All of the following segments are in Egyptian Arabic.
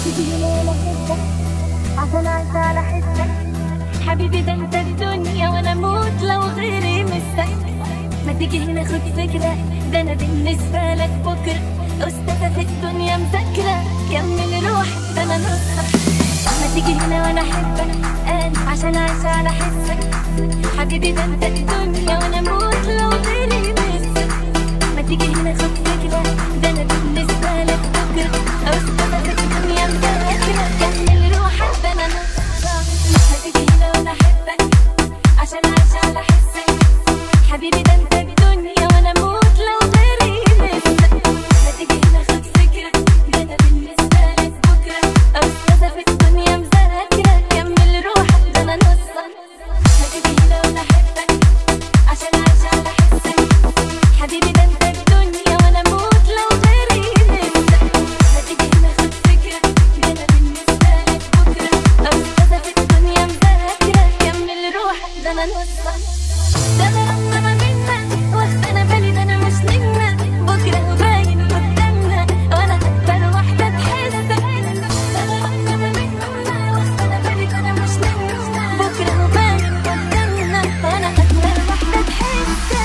عشان عايشة على حسك حبيبي ده انت الدنيا وانا اموت لو غيري مسك ما تيجي هنا خد فكرة ده انا بالنسبة لك بكرة استاذة في الدنيا مذاكرة كمل روح ده انا نصك ما تيجي هنا وانا احبك انا عشان عايشة على حسك حبيبي ده انت الدنيا وانا اموت لو غيري مسك ما تيجي هنا خد فكرة ده انا بالنسبة لك بكرة استاذة في الدنيا مذاكرة كمل روحك ده انا نصك ما تيجي هنا وانا احبك عشان عايشة على حسك حبيبي ده انت الدنيا وانا اموت لو غيري مسك ما تيجي هنا خد فكرة ده انا بالنسبة لك بكرة استاذة في الدنيا مذاكرة كمل روحك ده انا نصك ما تيجي هنا وانا احبك عشان عايشة على حسك حبيبي ده انت الدنيا وانا اموت لو غيري مسك ما تيجي هنا خد فكرة ده انا بالنسبة لك بكرة استاذة في الدنيا مذاكرة كمل روحك ده انا نصك ده انا لما ما منك واخد انا بالي ده انا مش نجمة بكرة باين قدامنا وانا اكبر واحدة تحسك ده انا لما ما منك واخد انا بالي ده انا مش نجمة بكرة باين قدامنا وانا اكبر واحدة تحسك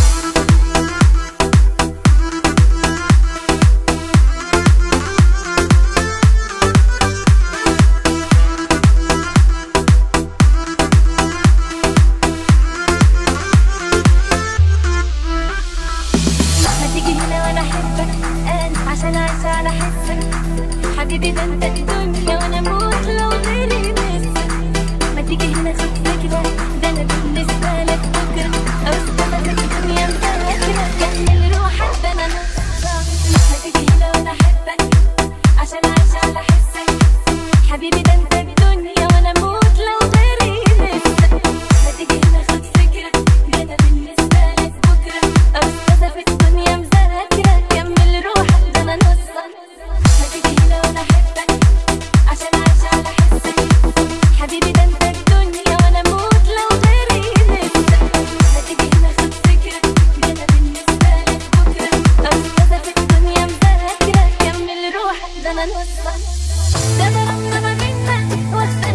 ما تيجي هنا وانا احبك انا عشان عايشة على حسك حبيبي ده انت الدنيا وانا اموت لو غيري مسك ما تيجي هنا خد فكرة ده انا بالنسبة لك بكرة استاذة في الدنيا مذاكرة كمل روحك ده انا نصك ما تيجي هنا وانا احبك عشان عايشة على حسك حبيبي ده انت الدنيا وانا اموت لو غيري مسك ما تيجي هنا خد فكرة ده انا بالنسبة لك بكرة استاذة في الدنيا مذاكرة كمل روحك ده انا نصك ما تيجي هنا وانا احبك عشان عايشة على حسك حبيبي ده انت الدنيا وانا اموت لو غيري مسك ما تيجي هنا خد فكرة ده انا بالنسبة لك بكرة استاذة في الدنيا مذاكرة كمل روحك ده انا نصك ده انا لما ما منك واخد